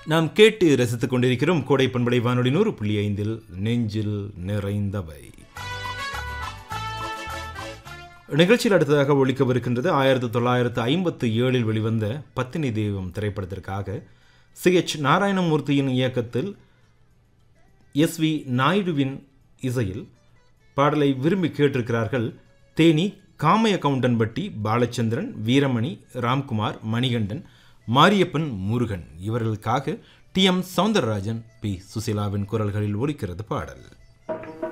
நாம் கேட்டு ரசித்துக் கொண்டிருக்கிறோம் கோடை பண்படை வானொலி நூறு புள்ளி ஐந்தில் நெஞ்சில் நிறைந்தவை நிகழ்ச்சியில் அடுத்ததாக ஒழிக்கவிருக்கின்றது ஆயிரத்தி தொள்ளாயிரத்து ஐம்பத்து ஏழில் வெளிவந்த பத்தினி தெய்வம் திரைப்படத்திற்காக சி எச் நாராயணமூர்த்தியின் இயக்கத்தில் எஸ் வி நாயுடுவின் இசையில் பாடலை விரும்பி கேட்டிருக்கிறார்கள் தேனி காமைய கவுண்டன்பட்டி பாலச்சந்திரன் வீரமணி ராம்குமார் மணிகண்டன் மாரியப்பன் முருகன் இவர்களுக்காக டி எம் சவுந்தரராஜன் பி சுசிலாவின் குரல்களில் ஒலிக்கிறது பாடல்